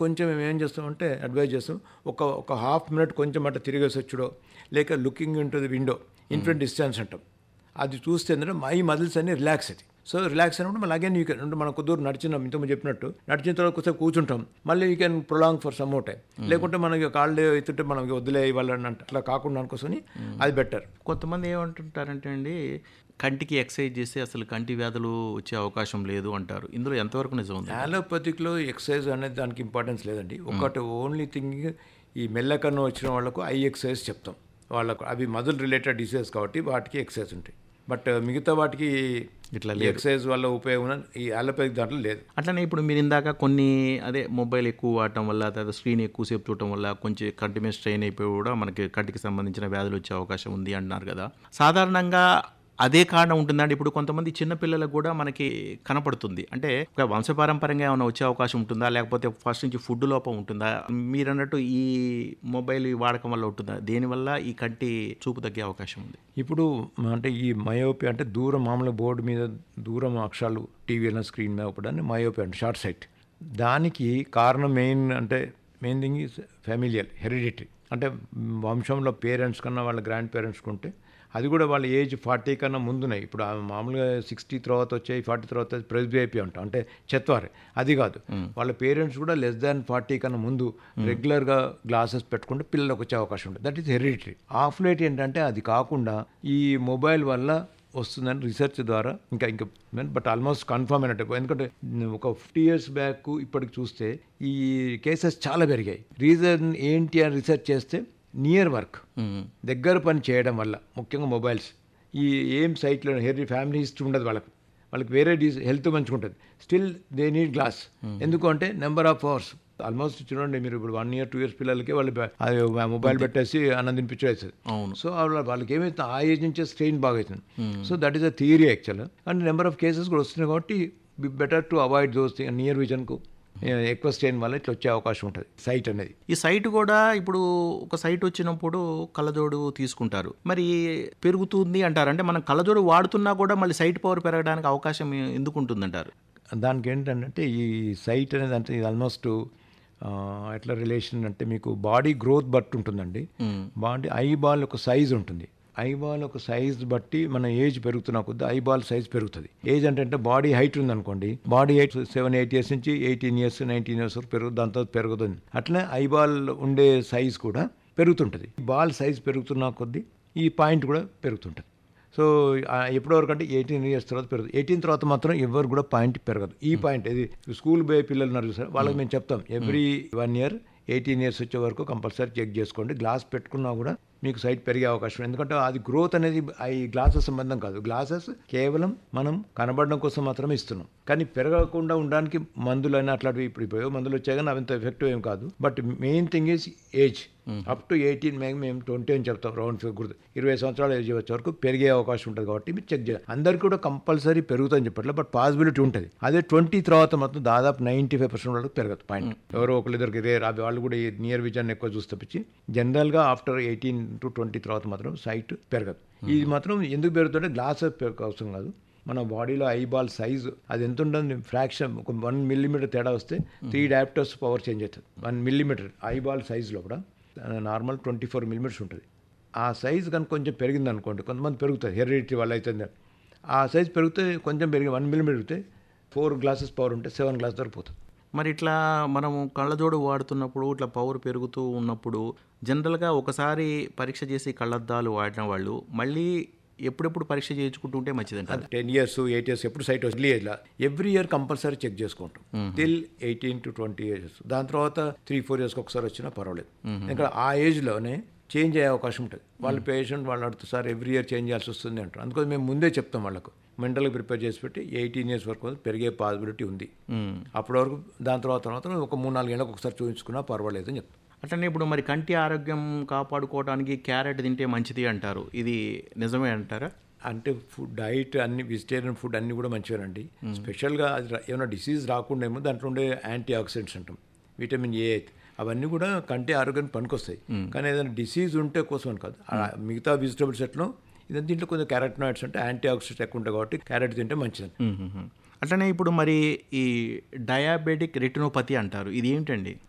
కొంచెం మేము ఏం చేస్తామంటే అడ్వైజ్ చేస్తాం ఒక ఒక హాఫ్ మినిట్ కొంచెం అట్లా తిరిగేసి వచ్చుడో లేక looking into the window in front distance అంటాం అది చూస్తే ఏంటంటే మై మజిల్స్ అన్ని రిలాక్స్ అవుతాయి సో రిలాక్స్ అయినప్పుడు మళ్ళీ అగైన్ యూ కెన్ అంటే మనం కొద్దిగా నడిచినాం ఇంత చెప్పినట్టు నడిచిన తర్వాత కొంచెం కూర్చుంటాం మళ్ళీ you can prolong for some more time లేకుంటే మనకి కాళ్ళు అవుతుంటే మనకి వదిలే ఇవ్వాలని అంటే అట్లా కాకుండా అనుకోసని అది బెటర్ కొంతమంది ఏమంటుంటారంటే అండి కంటికి ఎక్సర్సైజ్ చేస్తే అసలు కంటి వ్యాధులు వచ్చే అవకాశం లేదు అంటారు ఇందులో ఎంతవరకు నిజం ఉంది అలోపతిక్లో ఎక్సర్సైజ్ అనేది దానికి ఇంపార్టెన్స్ లేదండి ఒకటి ఓన్లీ థింగ్ ఈ మెల్లకన్ను వచ్చిన వాళ్ళకు ఐ ఎక్సర్సైజ్ చెప్తాం వాళ్ళకు అవి మజిల్ రిలేటెడ్ డిసీజెస్ కాబట్టి వాటికి ఎక్సర్సైజ్ ఉంటాయి బట్ మిగతా వాటికి ఇట్లా ఈ ఎక్సర్సైజ్ వల్ల ఉపయోగం ఈ అలోపతిక్ దాంట్లో లేదు అట్లనే ఇప్పుడు మీరు ఇందాక కొన్ని అదే మొబైల్ ఎక్కువ వాడటం వల్ల తర్వాత స్క్రీన్ ఎక్కువసేపు చూడటం వల్ల కొంచెం కంటి మీద స్ట్రెయిన్ అయిపోయి కూడా మనకి కంటికి సంబంధించిన వ్యాధులు వచ్చే అవకాశం ఉంది అంటున్నారు కదా సాధారణంగా అదే కారణం ఉంటుందండి ఇప్పుడు కొంతమంది చిన్నపిల్లలకు కూడా మనకి కనపడుతుంది అంటే ఒక వంశపారంపర్యంగా ఏమైనా వచ్చే అవకాశం ఉంటుందా లేకపోతే ఫస్ట్ నుంచి ఫుడ్ లోపం ఉంటుందా మీరు అన్నట్టు ఈ మొబైల్ వాడకం వల్ల ఉంటుందా దేనివల్ల ఈ కంటి చూపు తగ్గే అవకాశం ఉంది ఇప్పుడు అంటే ఈ మయోపి అంటే దూరం మామూలు బోర్డు మీద దూరం అక్షరాలు టీవీ అయినా స్క్రీన్ మీద ఒకటి మయోపి అంటే షార్ట్ సైట్ దానికి కారణం మెయిన్ అంటే main thing is familial hereditary అంటే వంశంలో పేరెంట్స్ కన్నా వాళ్ళ గ్రాండ్ పేరెంట్స్కి ఉంటే అది కూడా వాళ్ళ ఏజ్ ఫార్టీ కన్నా ముందున్నాయి ఇప్పుడు ఆ మామూలుగా సిక్స్టీ తర్వాత వచ్చాయి ఫార్టీ తర్వాత ప్రెస్బీఐపీ అంటాం అంటే చెత్వారి అది కాదు వాళ్ళ పేరెంట్స్ కూడా లెస్ దాన్ ఫార్టీ కన్నా ముందు రెగ్యులర్గా గ్లాసెస్ పెట్టుకుంటే పిల్లలకు వచ్చే అవకాశం ఉంటుంది that is hereditary of light ఏంటంటే అది కాకుండా ఈ మొబైల్ వల్ల వస్తుందని రీసెర్చ్ ద్వారా ఇంకా ఇంకా బట్ ఆల్మోస్ట్ కన్ఫర్మ్ అయినట్టు ఎందుకంటే ఒక ఫిఫ్టీ ఇయర్స్ బ్యాక్ ఇప్పటికి చూస్తే ఈ కేసెస్ చాలా పెరిగాయి రీజన్ ఏంటి అని రీసెర్చ్ చేస్తే నియర్ వర్క్ దగ్గర పని చేయడం వల్ల ముఖ్యంగా మొబైల్స్ ఈ ఏం సైట్లో హెరీ ఫ్యామిలీ హిస్టరీ ఉండదు వాళ్ళకి వాళ్ళకి వేరే డీస్ హెల్త్ మంచిగా ఉంటుంది స్టిల్ దే నీడ్ గ్లాస్ ఎందుకు అంటే నెంబర్ ఆఫ్ అవర్స్ ఆల్మోస్ట్ చూడండి మీరు ఇప్పుడు వన్ ఇయర్ టూ ఇయర్స్ పిల్లలకి వాళ్ళు బ- అది మొబైల్ పెట్టేసి అన్నం తినిపించేస్తుంది అవును. సో వాళ్ళ వాళ్ళకి ఏమైతే ఆ ఏజ్ నుంచే స్ట్రెయిన్ బాగా అవుతుంది so that is a theory actual and number of cases కూడా వస్తున్నాయి కాబట్టి better to avoid those near విజన్కు ఎక్కువ స్ట్రెయిన్ వల్ల ఇట్లా వచ్చే అవకాశం ఉంటుంది సైట్ అనేది ఈ సైట్ కూడా ఇప్పుడు ఒక సైట్ వచ్చినప్పుడు కళ్ళజోడు తీసుకుంటారు మరి పెరుగుతుంది అంటారు అంటే మనం కళ్ళజోడు వాడుతున్నా కూడా మళ్ళీ సైట్ పవర్ పెరగడానికి అవకాశం ఎందుకు ఉంటుందంటారు దానికి ఏంటంటే ఈ సైట్ అనేది అంటే ఇది ఆల్మోస్ట్ ఎట్లా రిలేషన్ అంటే మీకు బాడీ గ్రోత్ బట్టి ఉంటుందండి బాడీ ఐ బాల్ ఒక సైజ్ ఉంటుంది ఐ బాల్ ఒక సైజ్ బట్టి మన ఏజ్ పెరుగుతున్న కొద్ది ఐ బాల్ సైజ్ పెరుగుతుంది ఏజ్ అంటే అంటే బాడీ హైట్ ఉందనుకోండి body height seven eight years నుంచి ఎయిటీన్ ఇయర్స్ నైన్టీన్ ఇయర్స్ వరకు పెరుగు దాంతో పెరుగుతుంది అట్లనే ఐ బాల్ ఉండే సైజ్ కూడా పెరుగుతుంటుంది బాల్ సైజ్ పెరుగుతున్న కొద్దీ ఈ పాయింట్ కూడా పెరుగుతుంటుంది సో ఆ ఎప్పటి వరకు అంటే ఎయిటీన్ ఇయర్స్ తర్వాత పెరుగుతుంది ఎయిటీన్ తర్వాత మాత్రం ఎవరు కూడా పాయింట్ పెరగదు ఈ పాయింట్ ఇది స్కూల్ పోయే పిల్లలు ఉన్నారు చూసారు వాళ్ళకి మేము చెప్తాం every one year eighteen years వచ్చే వరకు కంపల్సరీ చెక్ చేసుకోండి గ్లాస్ పెట్టుకున్నా కూడా మీకు సైట్ పెరిగే అవకాశం ఉంది. ఎందుకంటే అది గ్రోత్ అనేది ఈ గ్లాసెస్ సంబంధం కాదు గ్లాసెస్ కేవలం మనం కనబడడం కోసం మాత్రమే ఇస్తున్నాం కానీ పెరగకుండా ఉండడానికి మందులైనా అట్లాంటివి ఇప్పుడు ఇప్పుడు ఏవో మందులు వచ్చాయి కానీ అవంత ఎఫెక్టివ్ ఏం కాదు but main thing is age up to eighteen మేము మేము ట్వంటీ అని చెప్తాం రౌండ్ ఫిగర్ గుర్తు ఇరవై సంవత్సరాల ఏజ్ వచ్చే వరకు పెరిగే అవకాశం ఉంటుంది కాబట్టి మీరు చెక్ చేయాలి అందరికీ కూడా కంపల్సరీ పెరుగుతుందని చెప్పట్లేదు బట్ పాసిబిలిటీ ఉంటుంది అదే ట్వంటీ తర్వాత మాత్రం దాదాపు నైంటీ ఫైవ్ పర్సెంట్ వరకు పెరగదు పాయింట్ ఎవరో ఒకరిద్దరికి రేర్ అవి వాళ్ళు కూడా నియర్ విజన్ ఎక్కువ చూస్తే పిచ్చి జనరల్గా ఆఫ్టర్ ఎయిటీన్ టు ట్వంటీ తర్వాత మాత్రం సైట్ పెరగదు ఇది మాత్రం ఎందుకు పెరుగుతుంటే గ్లాస్ అవసరం కాదు మన బాడీలో ఐబాల్ సైజు అది ఎంత ఉంటుంది ఫ్రాక్షన్ ఒక వన్ మిల్లీమీటర్ తేడా వస్తే త్రీ డాప్టర్స్ పవర్ చేంజ్ అవుతుంది వన్ మిల్లీమీటర్ ఐబాల్ సైజులో కూడా నార్మల్ ట్వంటీ ఫోర్ మిల్లీమీటర్స్ ఉంటుంది ఆ సైజ్ కనుక కొంచెం పెరిగింది అనుకోండి కొంతమంది పెరుగుతుంది హెరిడిటీ వల్ల అవుతుంది ఆ సైజ్ పెరిగితే కొంచెం పెరిగి వన్ మిల్లీమీటర్ పెరిగితే ఫోర్ గ్లాసెస్ పవర్ ఉంటే సెవెన్ గ్లాస్ వరకు పోతుంది మరి ఇట్లా మనము కళ్ళజోడు వాడుతున్నప్పుడు ఇట్లా పవర్ పెరుగుతూ ఉన్నప్పుడు జనరల్గా ఒకసారి పరీక్ష చేసి కళ్ళద్దాలు వాడిన వాళ్ళు మళ్ళీ ఎప్పుడెప్పుడు పరీక్ష చేయించుకుంటూ ఉంటే మంచిదంటారు టెన్ ఇయర్స్ ఎయిట్ ఇయర్స్ ఎప్పుడు సైట్ వస్తుంది ఇలా ఎవ్రీ ఇయర్ కంపల్సరీ చెక్ చేసుకుంటాం till eighteen to twenty years దాని తర్వాత త్రీ ఫోర్ ఇయర్స్కి ఒకసారి వచ్చినా పర్వాలేదు ఇంకా ఆ ఏజ్లోనే చేంజ్ అయ్యే అవకాశం ఉంటుంది వాళ్ళ పేషెంట్ వాళ్ళు అడుగుతారు సార్ ఎవ్రీ ఇయర్ చేంజ్ చేయాల్సి వస్తుంది అంటారు అందుకని మేము ముందే చెప్తాం వాళ్ళకు మెంటల్గా ప్రిపేర్ చేసి పెట్టి ఎయిటీన్ ఇయర్స్ వరకు పెరిగే పాసిబిలిటీ ఉంది అప్పటి వరకు దాని తర్వాత తర్వాత ఒక మూడు నాలుగు ఏళ్ళకి ఒకసారి చూపించుకున్నా పర్వాలేదు అని చెప్తాం అట్లనే ఇప్పుడు మరి కంటి ఆరోగ్యం కాపాడుకోవడానికి క్యారెట్ తింటే మంచిది అంటారు ఇది నిజమే అంటారా అంటే ఫుడ్ డైట్ అన్ని వెజిటేరియన్ ఫుడ్ అన్ని కూడా మంచివేనండి స్పెషల్గా అది రా- ఏమైనా డిసీజ్ రాకుండా ఏమో దాంట్లో ఉండే యాంటీ ఆక్సిడెంట్స్ అంటాం విటమిన్ ఏ అవన్నీ కూడా కంటి ఆరోగ్యానికి పనికొస్తాయి కానీ ఏదైనా డిసీజ్ ఉంటే కోసం అని కాదు ఆ మిగతా వెజిటబుల్స్ ఎట్లో ఇదంతా దీంట్లో కొంచెం క్యారెట్నాయిడ్స్ అంటే యాంటీ ఆక్సిడెంట్స్ ఎక్కువ ఉంటాయి కాబట్టి క్యారెట్ తింటే మంచిది మ్మ్. అట్లనే ఇప్పుడు మరి ఈ డయాబెటిక్ రెటినోపతి అంటారు ఇది ఏంటండి